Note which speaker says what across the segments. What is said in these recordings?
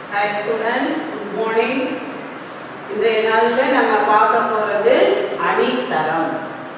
Speaker 1: Hi students good morning இன்றைய நாளில் நம்ம பார்க்க போகிறது அடித்தரம்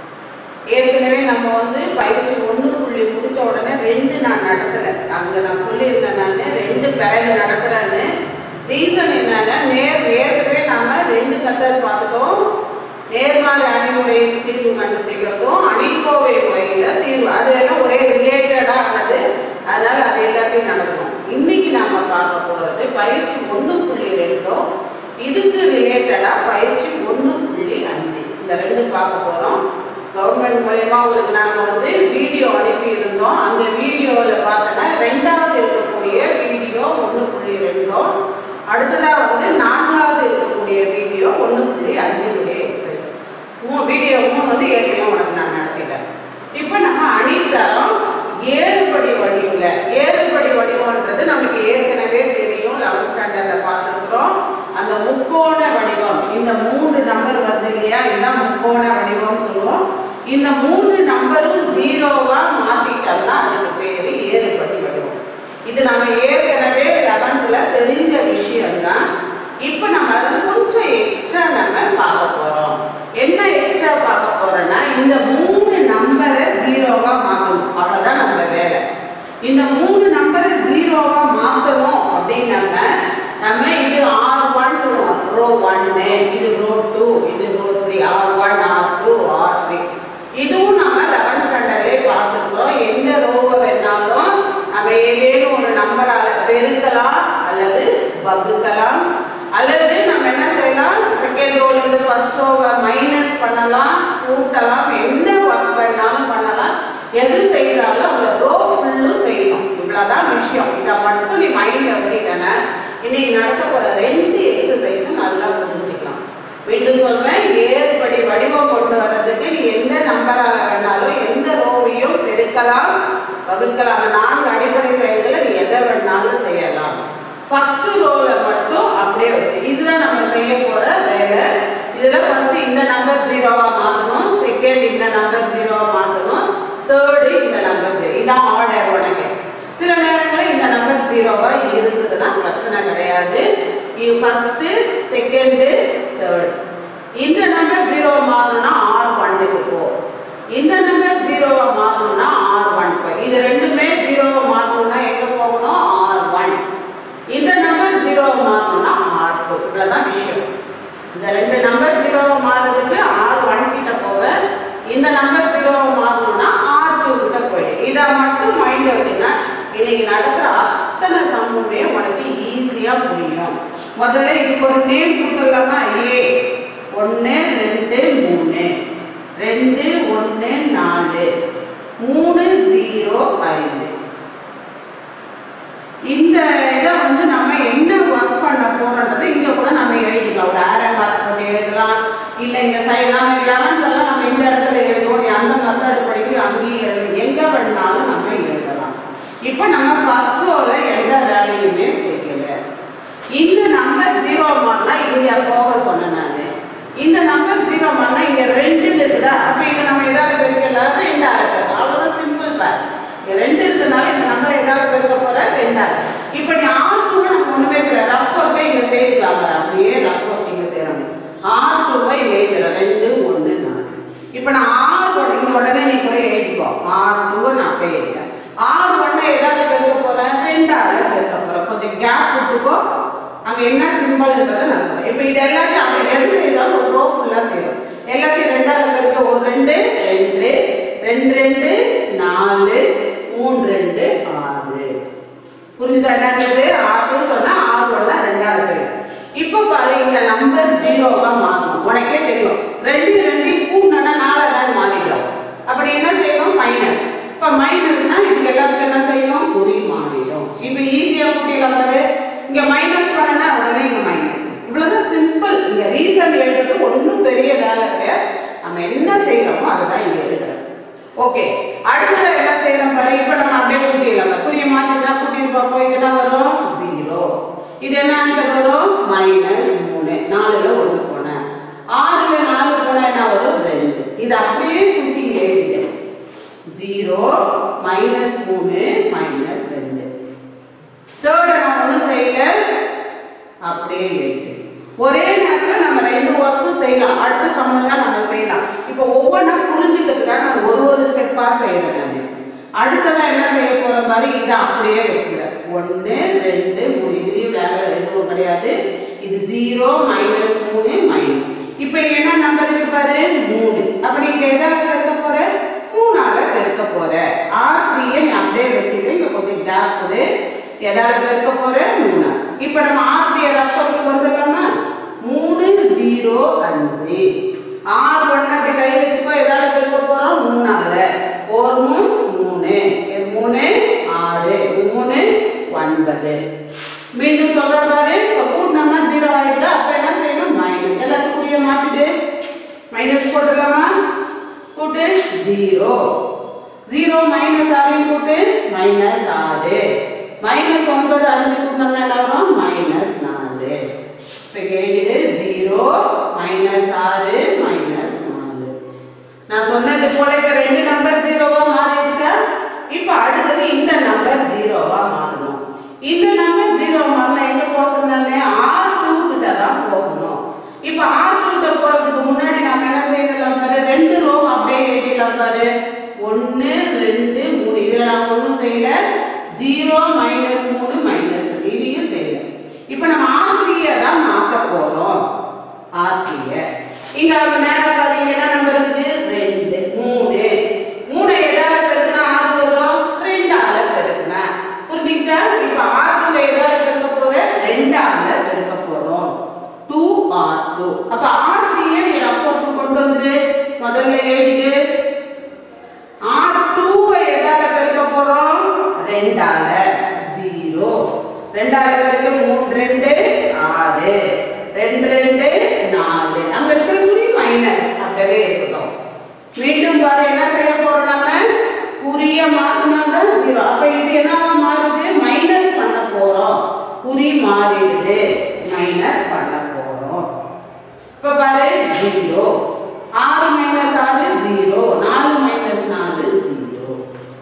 Speaker 1: ஏற்கனவே நம்ம வந்து பயிற்சி ஒன்று புள்ளி முடிச்ச உடனே ரெண்டு நான் நடத்தலை அங்கே நான் சொல்லியிருந்தேன் நான் ரெண்டு பிறகு நடத்துகிறேன்னு ரீசன் என்னன்னா நேர் ஏற்கனவே நாம ரெண்டு மெத்தட் பார்த்துட்டோம் நேர்மாறு அணிமுறையில் தீர்வு கண்டுபிடிக்கிறதும் அணிக்கோவை முறையில் தீர்வு அது எல்லாம் ஒரே ரிலேட்டடாக ஆனது அதனால அது எல்லாத்தையும் நடத்தணும் இன்னைக்கு நாம பார்க்க போறது பயிற்சி ஒன்று புள்ளி ரெண்டும் இதுக்கு ரிலேட்டடா பயிற்சி ஒன்று புள்ளி அஞ்சு இந்த ரெண்டு பார்க்க போறோம் கவர்மெண்ட் மூலயமா உங்களுக்கு நாங்கள் வந்து வீடியோ அனுப்பி இருந்தோம் அந்த வீடியோவில் பார்த்தோன்னா ரெண்டாவது இருக்கக்கூடிய வீடியோ ஒன்று புள்ளி ரெண்டும் அடுத்ததாக வந்து நான்காவது இருக்கக்கூடிய வீடியோ ஒன்று புள்ளி அஞ்சுடைய எக்ஸசைஸ் மூ வீடியோ மூணு வந்து ஏற்கனவே உனக்கு நான் நடத்திட்டேன் இப்போ நம்ம அணித்தரம் ஏறுபடி வடிவில் ஏறுபடி வடிவம்ன்றது நமக்கு ஏற்கனவே தெரியும் லெவன்த் ஸ்டாண்டர்டில் பார்த்துருக்குறோம் அந்த முக்கோண வடிவம் இந்த மூன்று நம்பர் வருது இல்லையா இதுதான் முக்கோண வடிவம் சொல்லுவோம் இந்த மூணு நம்பரும் ஜீரோவா மாத்திட்டோம்னா அதுக்கு பேரு ஏறுபடி வடிவம் இது நம்ம ஏற்கனவே லெவன்த்ல தெரிஞ்ச விஷயம்தான் இப்போ நம்ம அதை கொஞ்சம் எக்ஸ்ட்ரா நம்ம பார்க்க போறோம் என்ன எக்ஸ்ட்ரா பார்க்க போறோம்னா இந்த மூணு நம்பரை ஜீரோவா மாற்றணும் அவ்வளவுதான் நம்ம வேலை இந்த மூணு நம்பரை ஜீரோவா மாற்றணும் அப்படின்னா நம்ம இது ஆர் ஒன் சொல்லுவோம் ரோ ஒன்னு இது ரோ டூ இது row three R one R two R three இதுவும் நம்ம லெவன்த் ஸ்டாண்டர்ட்லேயே பார்த்துருக்குறோம் எந்த ரோவை வேணாலும் நம்ம ஏதேனும் ஒரு நம்பரால பெருக்கலாம் அல்லது வகுக்கலாம் அல்லது நம்ம என்ன செய்யலாம் செகண்ட் ரோல இருந்து ஃபர்ஸ்ட் ரோவை மைனஸ் பண்ணலாம் கூட்டலாம் என்ன ஒர்க் பண்ணாலும் பண்ணலாம் எது செய்தாலும் அந்த ரோ ஃபுல்லும் செய்யணும் இவ்வளவுதான் விஷயம் இதை மட்டும் நீ மைண்ட்ல வச்சுக்கிட்டேன்னா இன்னைக்கு நடத்த போற ரெண்டு எக்ஸசைஸும் நல்லா புரிஞ்சுக்கலாம் மீண்டும் சொல்றேன் ஏற்படி வடிவம் கொண்டு வர்றதுக்கு நீ எந்த நம்பரால வேணாலும் எந்த ரோவையும் பெருக்கலாம் வகுக்கலாம் அந்த நான்கு அடிப்படை செயல்களை நீ எதை வேணாலும் செய்யலாம் ஃபர்ஸ்ட் ரோல மட்டும் அப்படியே வச்சு இதுதான் நம்ம செய்ய போற வேலை இதுல ஃபர்ஸ்ட் இந்த நம்பர் ஜீரோவா மாத்தணும் செகண்ட் இந்த நம்பர் ஜீரோவா மாத்தணும் தேர்டு இந்த நம்பர் ஜீரோ இதான் ஆர்டர் உனக்கு சில நேரங்களில் இந்த நம்பர் ஜீரோவா இருந்ததுன்னா பிரச்சனை கிடையாது இது ஃபர்ஸ்ட் செகண்ட் தேர்ட் இந்த நம்பர் ஜீரோவை மாறணும்னா ஆர் ஒன்னுக்கு போ இந்த நம்பர் ஜீரோவை மாறணும்னா ஆர் ஒன் போய் இது ரெண்டுமே ஜீரோவை மாறணும்னா எங்க போகணும் ஆர் ஒன் இந்த நம்பர் ஜீரோவை மாறணும்னா ஆர் டூ இவ்வளவுதான் விஷயம் இந்த ரெண்டு நம்பர் ஜீரோவை மாறுறதுக்கு ஆர் ஒன் கிட்ட போவேன் இந்த நம்பர் ஜீரோவை மாறணும்னா ஆர் டூ கிட்ட போயிடு இதை மட்டும் மைண்ட்ல வச்சுன்னா இன்னைக்கு நடத்துற அத்தனை சமூகமே உனக்கு ஈஸியா புரியும் முதல்ல இதுக்கு ஒரு நேம் கொடுத்துடலாமா ஏ ஒன்று ரெண்டு மூணு ரெண்டு ஒன்று நாலு மூணு ஜீரோ ஐந்து இந்த இதை வந்து நம்ம என்ன ஒர்க் பண்ண போறோன்றது இங்க கூட நம்ம எழுதிக்கலாம் ஒரு ஆரம் பார்த்து போட்டு எழுதலாம் இல்ல இந்த சைடு நம்ம லெவன்த்லாம் நம்ம இந்த இடத்துல எழுதுவோம் நீ அந்த மெத்தட் படிக்க அங்கேயும் எழுது எங்க வேணாலும் நம்ம எழுதலாம் இப்போ நம்ம ஃபர்ஸ்ட் ரோல எந்த வேலையுமே செய்யல இந்த நம்பர் ஜீரோ மாறினா இங்க போக சொன்னேன் நான் இந்த நம்பர் ஜீரோ மாறினா இங்க ரெண்டு இருக்குதா அப்ப இதை நம்ம எதாவது பெருக்கலாம் ரெண்டாவது பெருக்கலாம் அவ்வளவுதான் சிம்பிள் பேர் இங்க ரெண்டு இருக்கிறதுனால இந்த நம்பர் எதாவது பெருக்க போற ரெண்டாவது இப்போ நீ ஆர் டூ நம்ம ஒண்ணுமே செய்யல ரஃப் ஒர்க்கை இங்க செய்யலாம் பாரு அப்படியே ரஃப் ஒர்க் இங்க செய்யறாங்க ஆர் டூவை எழுதுறேன் ரெண்டு ஒன்று நாலு இப்போ நான் ஆர் ஒன்று இங்க உடனே நீ கூட எழுதிக்கோ ஆர் டூவை நான் அப்படியே எழுதுறேன் ஆறு ஒண்ணு ஏதாவது பெருக்க போறேன் ரெண்டாவது பெருக்க போறேன் கொஞ்சம் கேப் விட்டுக்கோ அங்க என்ன சிம்பிள்ன்றதை நான் சொல்றேன் இப்போ இது எல்லாத்தையும் அப்படி எது செய்தாலும் ஒரு ரோ ஃபுல்லா செய்யும் எல்லாத்தையும் ரெண்டாவது பெருக்க ஒரு ரெண்டு ரெண்டு ரெண்டு ரெண்டு நாலு மூணு ரெண்டு ஆறு புரிஞ்சுதா என்னது ஆறு சொன்னா ஆறு ஒண்ணா ரெண்டாவது பெருக்கும் இப்போ பாரு இந்த நம்பர் ஜீரோவா மாறும் உனக்கே தெரியும் ரெண்டு ரெண்டு கூட்டினா நாலாவது மாறிடும் அப்படி என்ன செய்யணும் மைனஸ் இப்ப மைனஸ்னா இதுக்கு எல்லாத்துக்கும் என்ன செய்யணும் குறி மாறிடும் இப்போ ஈஸியா கூட்டிடலாம் பாரு இங்க மைனஸ் பண்ணனா உடனே இங்க மைனஸ் இவ்வளவுதான் சிம்பிள் இங்க ரீசன் எழுதுறது ஒன்றும் பெரிய வேலை கிடையாது நம்ம என்ன செய்யறோமோ அதை தான் இங்க எழுதுறோம் ஓகே அடுத்த என்ன செய்யறோம் பாரு இப்போ நம்ம அப்படியே கூட்டிடலாம் குறிய மாத்தினா கூட்டிட்டு பார்ப்போம் இது என்ன வரும் ஜீரோ இது என்ன ஆன்சர் வரும் மைனஸ் மூணு நாலுல ஒன்று போனேன் ஆறுல நாலு போனா என்ன வரும் ரெண்டு இது அப்படியே குச்சி எழுதிட்டேன் ஜீரோ மைனஸ் மூணு மைனஸ் ரெண்டு தேர்ட் நான் ஒன்றும் செய்யல அப்படியே எயிட்டு ஒரே நேரத்தில் நம்ம ரெண்டு ஒர்க்கும் செய்யலாம் அடுத்த சம்மந்தம் நம்ம செய்யலாம் இப்போ ஒவ்வொன்றா புரிஞ்சுக்கிறதுக்காக நான் ஒரு ஒரு ஸ்டெப்பாக செய்கிறேன் நான் அடுத்ததான் என்ன செய்ய போகிற மாதிரி இதை அப்படியே வச்சுக்கிறேன் ஒன்று ரெண்டு மூணு இதுலேயும் வேலை எதுவும் கிடையாது இது ஜீரோ மைனஸ் மூணு மைனஸ் இப்போ இங்க என்ன நம்பர் இருக்கு பாரு மூணு அப்படி இங்க எதால பெருக்க போற மூணால பெருக்க போற ஆர் த்ரீயை நீ அப்படியே வச்சுட்டு இங்க கொஞ்சம் கேப் கொடு எதால பெருக்க போற மூணா இப்போ நம்ம ஆர் த்ரீ ரசத்துக்கு வந்துடலாமா மூணு ஜீரோ அஞ்சு ஆறு ஒன்று அப்படி கை வச்சுக்கோ எதால பெருக்க போறோம் மூணால ஒரு மூணு மூணு இது மூணு ஆறு மூணு ஒன்பது மீண்டும் சொல்ற பாரு இப்போ கூட்டினோம்னா ஜீரோ ஆயிடுது அப்ப என்ன செய்யணும் மைனஸ் எல்லாத்துக்குரிய மாத்திட்டு மைனஸ் போட்டுடலாமா கூட்டு ஜீரோ ஜீரோ மைனஸ் ஆறையும் கூட்டு மைனஸ் ஆறு மைனஸ் ஒன்பது அஞ்சு கூட்டினோம்னா என்ன வரும் மைனஸ் நாலு இப்போ எழுதிடு ஜீரோ மைனஸ் ஆறு மைனஸ் நாலு நான் சொன்னது போல இப்ப ரெண்டு நம்பர் ஜீரோவா மாறிடுச்சா இப்ப அடுத்தது இந்த நம்பர் ஜீரோவா மாறணும் இந்த நம்பர் ஜீரோ மாறினா எங்க போக சொன்னேன் ஆர் டூ கிட்ட தான் போகணும் இப்ப ஆர் டூ கிட்ட போறதுக்கு முன்னாடி நம்ம என்ன செய்யலாம் பாரு ரெண்டு ரோ அப்படியே எழுதிடலாம் பாரு ஒன்னு ரெண்டு மூணு இதுல நான் ஒன்றும் செய்யல ஜீரோ மைனஸ் மூணு மைனஸ் இதையும் செய்யல இப்ப நம்ம ஆர் த்ரீயை தான் மாத்த போறோம் ஆர்த்திய இங்க அவங்க நேரம் பாத்தீங்க என்ன நம்பர் இருக்குது ரெண்டு மூணு மூணு எதால பெருக்குனா ஆறு வரும் ரெண்டால பெருக்குனா புரிஞ்சுச்சா இப்ப ஆறு டூ எதால பெருக்க போற ரெண்டால பெருக்க போறோம் டூ ஆர் டூ அப்ப ஆர் த்ரீய நீ ரப்போக்கு கொண்டு வந்துரு முதல்ல எழுதிட்டு ஆர் டூவை எதால பெருக்க போறோம் ரெண்டால ஜீரோ ரெண்டால பெருக்க மூணு ரெண்டு ஆறு ரெண்டு ரெண்டு நாலு அங்க இருக்கிற குறி மைனஸ் அப்படியே இருக்கட்டும் மீண்டும் பாரு என்ன செய்ய போறோம் நம்ம குறிய மாத்தினா தான் ஜீரோ அப்ப இது என்னவா மாறுது மைனஸ் பண்ண போறோம் குறி மாறிடுது மைனஸ் பண்ண போறோம் இப்ப பாரு ஜீரோ ஆறு மைனஸ் ஆறு ஜீரோ நாலு மைனஸ் நாலு ஜீரோ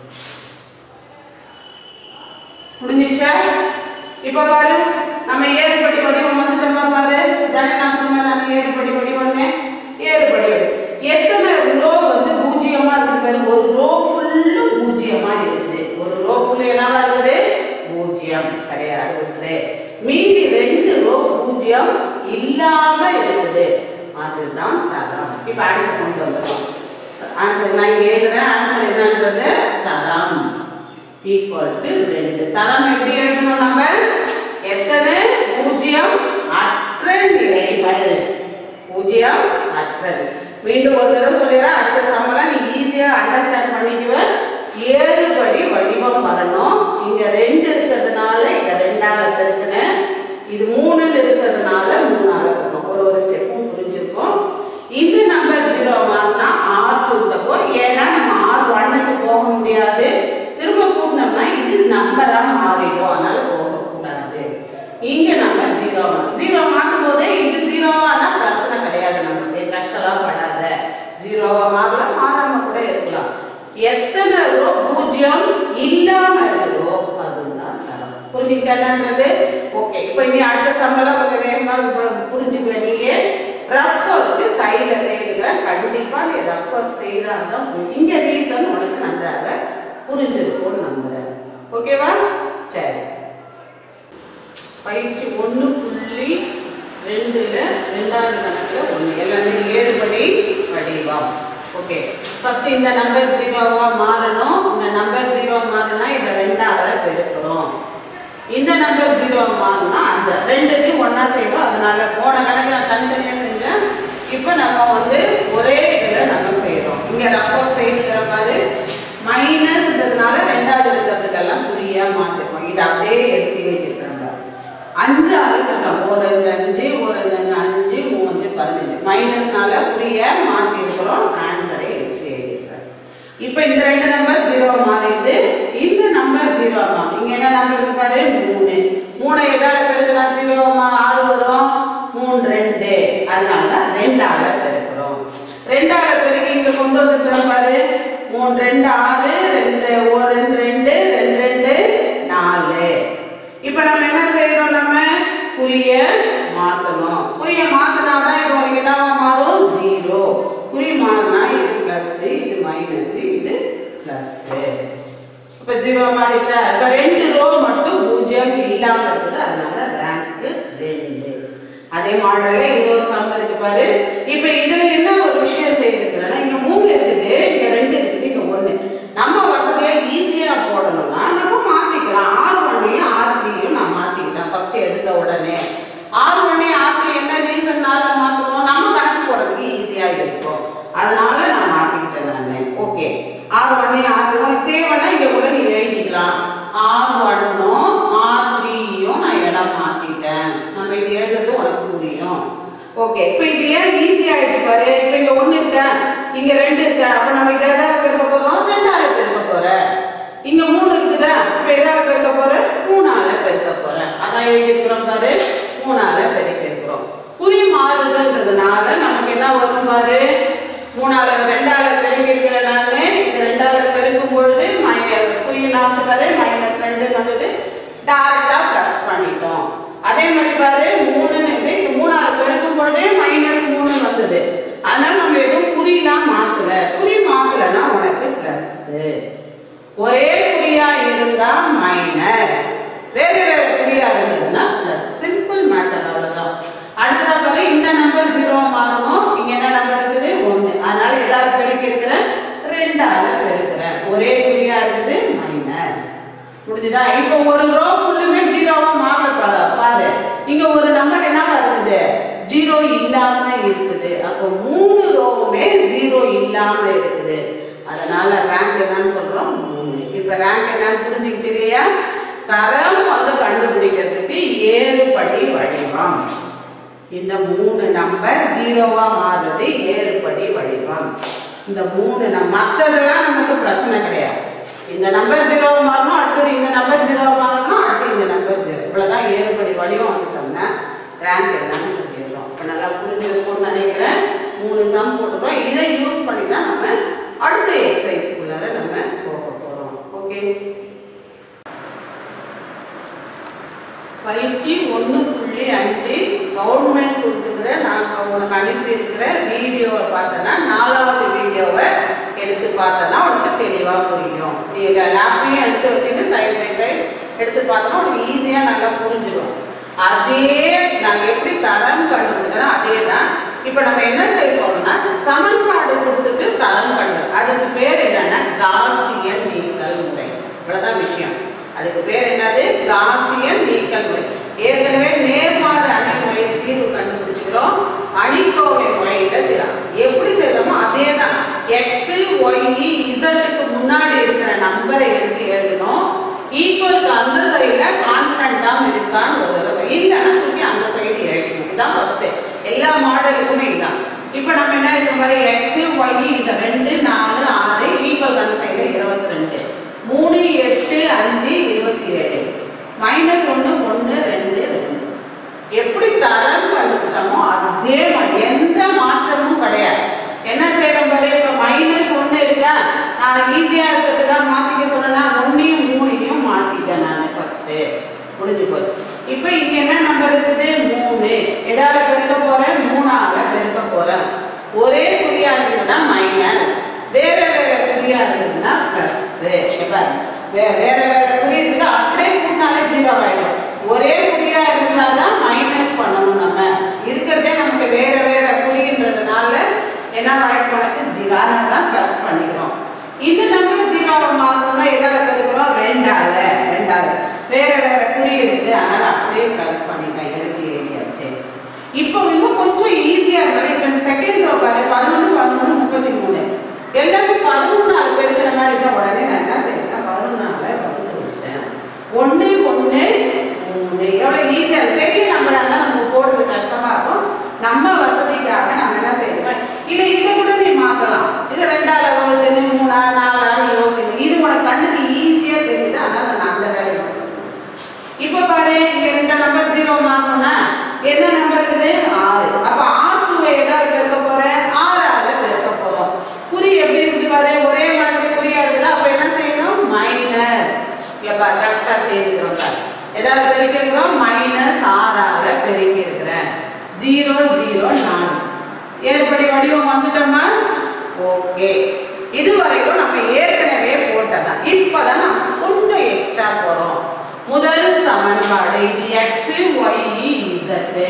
Speaker 1: முடிஞ்சிச்சா இப்ப பாரு நம்ம ஏறுபடி வடிவம் வந்துட்டோமா பாரு தானே நான் சொன்னேன் நான் ஏறுபடி வடிவம்னு ஏறுபடி வடிவம் எத்தனை ரோ வந்து பூஜ்ஜியமா இருக்கு பாரு ஒரு ரோ ஃபுல்லும் பூஜ்ஜியமா இருக்குது ஒரு ரோ ஃபுல்லு என்னவா இருக்குது பூஜ்ஜியம் கிடையாது இருக்குது மீதி ரெண்டு ரோ பூஜ்ஜியம் இல்லாம இருக்குது அதுதான் தரம் இப்ப ஆன்சர் கொண்டு வந்துடும் ஆன்சர் நான் இங்க எழுதுறேன் ஆன்சர் என்னன்றது தரம் ஈக்குவல் டு ரெண்டு தரம் எப்படி எழுதணும் நம்ம எத்தனை பூஜ்ஜியம் அற்ற நிலைகள் பூஜ்ஜியம் அற்றது மீண்டும் ஒரு தடவை சொல்லிடுறேன் அடுத்த சம்பளம் நீ ஈஸியா அண்டர்ஸ்டாண்ட் பண்ணிக்குவேன் ஏறுபடி வடிவம் வரணும் இங்க ரெண்டு இருக்கிறதுனால இங்க ரெண்டால பெருக்கினேன் இது மூணுல இருக்கிறதுனால மூணால பெருக்கணும் ஒரு ஒரு ஸ்டெப்பும் புரிஞ்சிருக்கும் இந்த நம்பர் ஜீரோ மாறினா ஆர் டூ போ ஏன்னா நம்ம ஆர் ஒன்னுக்கு போக முடியாது திரும்ப கூட்டினோம்னா இது நம்பரா மாறிடும் அதனால போகக்கூடாது இங்க நம்ம ஜீரோ ஜீரோ மாற்றும் போதே இது ஜீரோவானா பிரச்சனை கிடையாது நமக்கு கஷ்டம்லாம் படாத ஜீரோவா மாறலாம் மாறாம கூட இருக்கலாம் எத்தனை ரோ பூஜ்ஜியம் இல்லாம இருக்குதோ அதுதான் தரம் புரிஞ்சுச்சான்றது ஓகே இப்போ இனி அடுத்த சம்பளம் கொஞ்சம் வேகமா பு- புரிஞ்சுக்குவேன் நீங்க ரஃப் ஒர்க்கு சைடில் செய்துக்கிறேன் கண்டிப்பா நீ ரஃப் ஒர்க் செய்தாதான் புரியும். இங்க ரீசன் உனக்கு நன்றாக புரிஞ்சிருக்கும்னு நம்புறேன் ஓகேவா சரி பயிற்சி ஒன்று புள்ளி ரெண்டுல ரெண்டாவது கணக்குல ஒன்று எல்லாமே ஏறுபடி வடிவம் ஓகே ஃபர்ஸ்ட் இந்த நம்பர் ஜீரோவா மாறணும் இந்த நம்பர் ஜீரோ மாறினா இதை ரெண்டால பெருக்கிறோம் இந்த நம்பர் ஜீரோ மாறினா அந்த ரெண்டுத்தையும் ஒண்ணா செய்வோம் அதனால போன கணக்கு நான் தனித்தனியா செஞ்சேன் இப்போ நம்ம வந்து ஒரே இதுல நம்ம செய்றோம் இங்க ரப்பர் செய்துக்கிற மாதிரி மைனஸ்ன்றதுனால ரெண்டாவது இருக்கிறதுக்கெல்லாம் குறியா மாத்திருக்கோம் இதை அப்படியே எடுத்து வச்சிருக்காங்க அஞ்சு அழுக்கட்டும் ஒரு அஞ்சு அஞ்சு ஒரு அஞ்சு அஞ்சு மூஞ்சு பதினஞ்சு மைனஸ்னால குறிய மாற்றி இருக்கிறோம் ஆன்சரை எடுத்து எழுதியிருக்கிறேன் இப்போ இந்த ரெண்டு நம்பர் ஜீரோ மாறிடுது இந்த நம்பர் ஜீரோ தான் இங்க என்ன நம்பர் இருக்கு பாரு மூணு மூணு எதால பெருக்கினா ஜீரோ ஆறு வரும் மூணு ரெண்டு அதனால ரெண்டால பெருக்கிறோம் ரெண்டால பெருக்கி இங்க கொண்டு வந்துக்கிறோம் பாரு மூணு ரெண்டு ஆறு ரெண்டு ஒரு ரெண்டு ரெண்டு ரெண்டு ரெண்டு நாலு இப்போ நம்ம என்ன செய்யறோம் நம்ம குறிய மாத்தணும் குறிய மாத்தினாதான் இது உங்களுக்கு என்னவா மாறும் ஜீரோ குறி மாறினா இது பிளஸ் இது மைனஸ் இது பிளஸ் இப்ப ஜீரோ மாறிட்டா இப்ப ரெண்டு ரோ மட்டும் பூஜ்ஜியம் இல்லாம இருக்குது அதனால ரேங்க் ரெண்டு அதே மாடல்ல இன்னொரு சம் இருக்கு பாரு இப்ப இதுல என்ன ஒரு விஷயம் செய்திருக்கிறேன்னா இங்க மூணு இருக்குது இங்க ரெண்டு இருக்குது இங்க ஒண்ணு நம்ம வசதியா ஈஸியா போடணும்னா நம்ம மாத்திக்கலாம் ஆறு ஒன்னையும் ஆறு த்ரீயும் நான் மாத்திக்கிட்டேன் ஃபர்ஸ்ட் எடுத்த உடனே ஆறு ஒன்னே ஆறு த்ரீ என்ன ரீசன்னால மாத்தணும் நம்ம கணக்கு போடுறதுக்கு ஈஸியா இருக்கும் அதனால நான் மாத்திக்கிட்டேன் நான் ஓகே ஆறு ஒன்னே ஆறு உனக்கு தேவைன்னா இங்க கூட நீ எழுதிக்கலாம் ஆறு ஒன்னும் ஆறு த்ரீயும் நான் இடம் மாத்திட்டேன் நம்ம இது எழுதுறது உனக்கு புரியும் ஓகே இப்போ இது ஏன் ஈஸி ஆயிடுச்சு பாரு இப்போ இங்க ஒண்ணு இருக்கா இங்க ரெண்டு இருக்கா அப்ப நம்ம இதை எதாவது பெருக்க போறோம் ரெண்டால பெருக்க போற இங்க மூணு இருக்குதா இப்ப எதால பெருக்க போற மூணால பெருக்க போறேன் அதான் எழுதிக்கிறோம் பாரு மூணால பெருக்க இருக்கிறோம் குறி மாறுதுன்றதுனால நமக்கு என்ன வரும் பாரு மூணால ரெண்டால பெருக்கி இருக்கிற நானு இது ரெண்டால பெருக்கும் பொழுது மைனஸ் குறி நாலு பாரு மைனஸ் ரெண்டு வந்தது டைரக்டா பிளஸ் பண்ணிட்டோம் அதே மாதிரி பாரு மூணு இது இது மூணால பெருக்கும் பொழுதே மைனஸ் மூணு வந்தது அதனால நம்ம எதுவும் குறியெல்லாம் மாத்தல குறி மாத்தலைன்னா உனக்கு பிளஸ் ஒரே குறியா இருந்தா மைனஸ் வேற வேற குறியா இருந்ததுன்னா பிளஸ் சிம்பிள் மேட்டர் அவ்வளவுதான் அடுத்ததா பாரு இந்த நம்பர் ஜீரோ மாறணும் இங்க என்ன நம்பர் இருக்குது ஒண்ணு அதனால ஏதாவது பெருக்கி இருக்கிறேன் ரெண்டால பெருக்கிறேன் ஒரே குறியா இருக்குது மைனஸ் முடிஞ்சுதா இப்போ ஒரு ரோ ஃபுல்லுமே ஜீரோவா மாறல பாரு பாரு இங்க ஒரு நம்பர் என்னவா இருக்குது ஜீரோ இல்லாம இருக்குது அப்போ மூணு ரோவுமே ஜீரோ இல்லாம இருக்குது அதனால ரேங்க் என்னன்னு சொல்றோம் மூணு இப்ப ரேங்க் என்னன்னு புரிஞ்சுக்கிச்சு இல்லையா தரம் வந்து கண்டுபிடிக்கிறதுக்கு ஏறுபடி வடிவம் இந்த மூணு நம்பர் ஜீரோவா மாறுறது ஏறுபடி வடிவம் இந்த மூணு நம் மற்றதெல்லாம் நமக்கு பிரச்சனை கிடையாது இந்த நம்பர் ஜீரோ மாறணும் அடுத்தது இந்த நம்பர் ஜீரோ மாறணும் அடுத்து இந்த நம்பர் ஜீரோ இவ்வளவுதான் ஏறுபடி வடிவம் வந்துட்டோம்னா ரேங்க் என்னன்னு சொல்லிடுறோம் இப்போ நல்லா புரிஞ்சிருக்கும்னு நினைக்கிறேன் மூணு சம் போட்டுருக்கோம் இதை யூஸ் பண்ணி தான் நம்ம அடுத்த எக்ஸசைஸ்க்குள்ளார நம்ம போக போறோம் ஓகே பயிற்சி ஒன்று புள்ளி அஞ்சு கவர்மெண்ட் கொடுத்துக்கிற நாங்கள் உனக்கு அனுப்பியிருக்கிற வீடியோவை பார்த்தோன்னா நாலாவது வீடியோவை எடுத்து பார்த்தோன்னா உனக்கு தெளிவாக புரியும் நீ லேப்லையும் எடுத்து வச்சுட்டு சைட் பை சைட் எடுத்து பார்த்தோன்னா உனக்கு ஈஸியாக நல்லா புரிஞ்சிடும் அதே நாங்கள் எப்படி தரம் கண்டுபிடிச்சோன்னா அதே தான் இப்போ நம்ம என்ன செய்ய போறோம்னா சமன்பாடு கொடுத்துட்டு தரம் கண்டு அதுக்கு பேர் என்னன்னா காசியன் நீக்கல் முறை இவ்வளவுதான் விஷயம் அதுக்கு பேர் என்னது காசியன் நீக்கல் முறை ஏற்கனவே நேர்மாறு அணி முறை தீர்வு கண்டுபிடிச்சிக்கிறோம் அணிக்கோவை முறையில தீரம் எப்படி செய்தோமோ அதே தான் எக்ஸ் ஒய் இசட்டுக்கு முன்னாடி இருக்கிற நம்பரை எடுத்து எழுதணும் ஈக்குவலுக்கு அந்த சைடுல கான்ஸ்டன்டாம் இருக்கான்னு ஒரு தடவை இல்லைன்னா தூக்கி அந்த சைடு எழுதணும் இதான் ஃபர்ஸ்ட் எல்லா மாடலுக்குமே இதான் இப்போ நம்ம என்ன இந்த மாதிரி எக்ஸ் ஒய் இது ரெண்டு நாலு ஆறு ஈக்குவல் அந்த சைடுல இருபத்தி ரெண்டு மூணு எட்டு அஞ்சு இருபத்தி ஏழு மைனஸ் ஒன்று ஒன்று ரெண்டு ரெண்டு எப்படி தரம் கண்டுபிடிச்சோமோ அதே மாதிரி எந்த மாற்றமும் கிடையாது என்ன செய்யறோம் பாரு இப்போ மைனஸ் ஒன்று இருக்கா நான் ஈஸியாக இருக்கிறதுக்காக மாற்றிக்க சொன்னா ஒன்றையும் மூணையும் மாற்றிட்டேன் நான் ஃபஸ்ட்டு முடிஞ்சு போய் இப்போ இங்க என்ன நம்பர் இருக்குது மூணு எதால பெருக்க போறேன் மூணால பெருக்க போறேன் ஒரே குறியா இருந்ததுன்னா மைனஸ் வேற வேற குறியா இருந்ததுன்னா பிளஸ் வேற வேற குறி இருந்தா அப்படியே கூட்டினாலே ஜீரோ ஆயிடும் ஒரே குறியா இருந்தாதான் மைனஸ் பண்ணணும் நம்ம இருக்கிறதே நமக்கு வேற வேற குறின்றதுனால என்ன ஆயிடும் உனக்கு ஜீரோ அதனால தான் பிளஸ் பண்ணிக்கிறோம் இந்த நம்பர் ஜீரோவை மாற்றணும்னா எதால பெருக்கிறோம் ரெண்டால ரெண்டால வேற வேற குறி இருக்கு அதனால அப்படியே பிளஸ் பண்ணிட்டேன் எழுதி எழுதியாச்சு இப்போ இன்னும் கொஞ்சம் ஈஸியா இருக்கு இப்போ செகண்ட் ரோ பாரு பதினொன்று பதினொன்று முப்பத்தி மூணு எல்லாமே பதினொன்று நாலு பெருக்கிற மாதிரி இருந்தா உடனே நான் என்ன செய்யறேன் பதினொன்னால வகுத்து வச்சிட்டேன் ஒன்று ஒன்று மூணு எவ்வளோ ஈஸியாக இருக்கு பெரிய நம்பராக இருந்தால் நம்ம போடுறது கஷ்டமா இருக்கும் நம்ம வசதிக்காக நம்ம என்ன செய்யணும் இதை இதை கூட நீ மாற்றலாம் இது ரெண்டால வகுத்து மூணா நாலான்னு யோசிக்கணும் இது உனக்கு கண்ணுக்கு ஈஸியாக தெரியுது அதனால நான் அந்த வேலையை மட்டும் இப்போ பாரு இங்க இந்த நம்பர் ஜீரோ மாறணும்னா என்ன நம்பர் இருக்குது ஆறு அப்ப ஆறு டூவை ஏதாவது பெருக்க போறேன் ஆறால பெருக்க போறோம் குறி எப்படி இருக்குது பாரு ஒரே மாதிரி குறியா இருக்குதா அப்ப என்ன செய்யணும் மைனஸ் இல்லப்பா கரெக்டா செய்திருக்கிறோம் பாரு ஏதாவது பெருக்கி இருக்கிறோம் மைனஸ் ஆறால பெருக்கி இருக்கிறேன் ஏற்படி வடிவம் வந்துட்டோமா ஓகே இது வரைக்கும் நம்ம ஏற்கனவே போட்டதான் இப்பதான் நம்ம கொஞ்சம் எக்ஸ்ட்ரா போறோம் முதல் சமன்பாடு இது X Y Z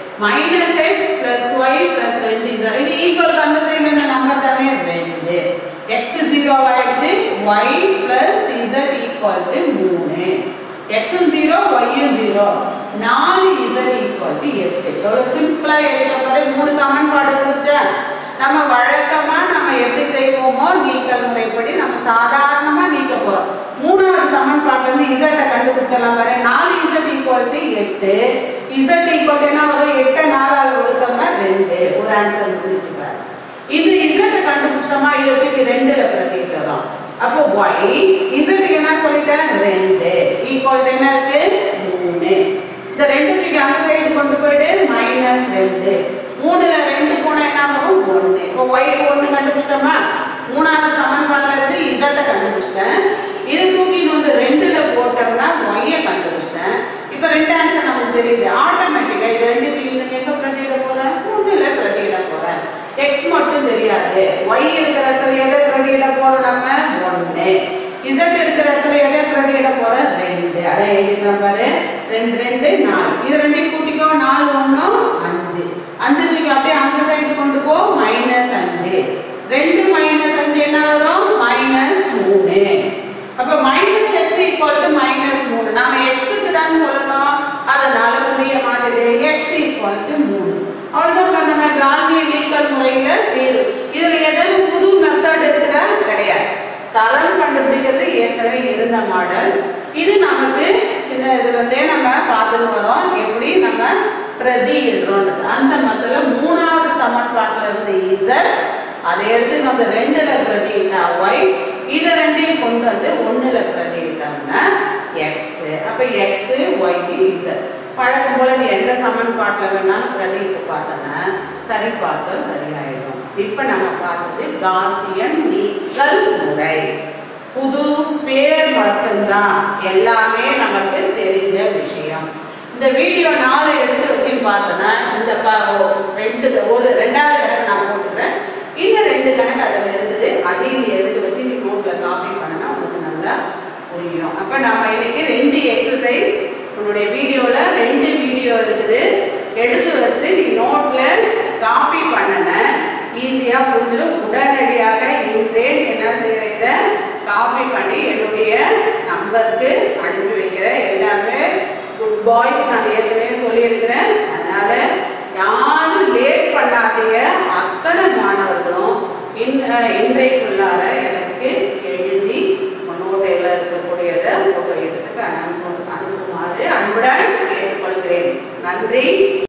Speaker 1: minus X plus Y plus ரெண்டு இசட் இது ஈக்குவல் அந்த சைடு என்ன நம்பர் தானே ரெண்டு எக்ஸ் ஜீரோ ஆயிடுச்சு Y plus Z equal to மூணு எக்ஸும் ஜீரோ ஒய்யும் ஜீரோ நாலு இசட் ஈக்குவல் டு எட்டு எவ்வளோ சிம்பிளா எழுத போற மூணு சமன்பாடு இருந்துச்சா நம்ம வழக்கமா நம்ம எப்படி செய்வோமோ நீக்கல் முறைப்படி நம்ம சாதாரணமா நீக்க போறோம் மூணாவது சமன்பாட்டுல இருந்து இசட்டை கண்டுபிடிச்சலாம் பாரு நாலு இசட் ஈக்குவல் டு எட்டு இசட் ஈக்குவல் என்ன வரும் எட்டை நாலாவது கொடுத்தோம்னா ரெண்டு ஒரு ஆன்சர் முடிச்சுப்பாரு இது இசட்டை கண்டுபிடிச்சோமா இருபத்தி ரெண்டுல பிரதிக்கிறோம் அப்போ ஒய் இசட்டுக்கு என்ன சொல்லிட்டேன் ரெண்டு ஈக்குவல் என்ன இருக்கு மூணு இந்த ரெண்டு தூக்கி அந்த சைடு கொண்டு போயிட்டு மைனஸ் ரெண்டு மூணுல ரெண்டு போனா என்ன வரும் ஒன்று இப்போ ஒய் ஒன்று கண்டுபிடிச்சிட்டோமா மூணாவது சமன்பாடுல இருந்து இசட்டை கண்டுபிடிச்சிட்டேன் இது தூக்கி வந்து ரெண்டுல போட்டோம்னா ஒய்யை கண்டுபிடிச்சிட்டேன் இப்போ ரெண்டு ஆன்சர் நமக்கு தெரியுது ஆட்டோமேட்டிக்கா இது ரெண்டு தூக்கி எங்க பிரதியிட போறேன் ஒண்ணுல பிரதியிட போறேன் எக்ஸ் மட்டும் தெரியாது ஒய் இருக்கிற இடத்துல எதை பிரதியிட போறோம் நம்ம ஒன்று இசட் இருக்கிற இடத்துல எதை பிரதியிட போறோம் ரெண்டு அதை எழுதிக்கிறோம் பாரு ரெண்டு ரெண்டு நாலு இது ரெண்டையும் கூட்டிக்கோ நாலு ஒன்றும் அஞ்சு அஞ்சு தூக்கி அப்படியே அந்த சைடு கொண்டு போ மைனஸ் அஞ்சு ரெண்டு மைனஸ் அஞ்சு என்ன வரும் மைனஸ் மூணு அப்ப minus X equal to minus மூணு நாம எக்ஸுக்கு தான் சொல்லணும் அதனால புரிய மாட்டேது எக்ஸ் ஈக்குவல் டு மூணு அவ்வளவுதான் நம்ம காந்திய நீக்கல் முறையில தீர்வு இதுல ஏதாவது புது மெத்தட் இருக்குதா கிடையாது தரம் கண்டுபிடிக்கிறது ஏற்கனவே இருந்த மாடல் இது நமக்கு சின்ன இதுல இருந்தே நம்ம பார்த்துட்டு வரோம் எப்படி நம்ம பிரதி எழுறோம் அந்த மத்தில மூணாவது சமன்பாட்டுல இருந்து இசட் அதை எடுத்து நம்ம ரெண்டுல பிரதினா ஒய் இதை ரெண்டையும் கொண்டு வந்து ஒண்ணுல பிரதிட்டோம்னா எக்ஸ் அப்ப எக்ஸ் ஒய் இசட் பழக்கம் போல நீ எந்த சமன்பாட்டுல வேணாலும் பிரதிட்டு பார்த்தோன்னா சரி பார்த்தோம் சரியாயிடும் இப்ப நம்ம பார்த்தது காசியன் நீக்கல் முறை புது பேர் மட்டும்தான் எல்லாமே நமக்கு தெரிஞ்ச விஷயம் இந்த வீடியோ நாலு எடுத்து வச்சுன்னு பார்த்தோன்னா இந்த ப- ஓ- ரெண்டு ஒரு ரெண்டாவது கணக்கு நான் போட்டுக்கிறேன் இன்னும் ரெண்டு கணக்கு அதில் இருக்குது அதையும் நீ எடுத்து வச்சு நீ நோட்டில் காப்பி பண்ணனா உனக்கு நல்லா புரியும் அப்போ நம்ம இன்னைக்கு ரெண்டு எக்ஸசைஸ் உன்னுடைய வீடியோவில் ரெண்டு வீடியோ இருக்குது எடுத்து வச்சு நீ நோட்டில் காப்பி பண்ணன ஈஸியாக புரிஞ்சிடும் உடனடியாக இன்றே என்ன செய்கிறத காப்பி பண்ணி என்னுடைய நம்பருக்கு அனுப்பி வைக்கிறேன் எல்லாருமே குட் பாய்ஸ் நான் ஏற்கனவே சொல்லியிருக்கிறேன் அதனால யாரும் லேட் பண்ணாதீங்க அத்தனை மாணவர்களும் இன் அஹ் இன்றைக்குள்ளார எனக்கு எழுதி நோட்டையில் இருக்கக்கூடியதை உங்கள் இடத்துக்கு அனுப்பு அனுப்புமாறு அன்புடன் கேட்டுக்கொள்கிறேன் நன்றி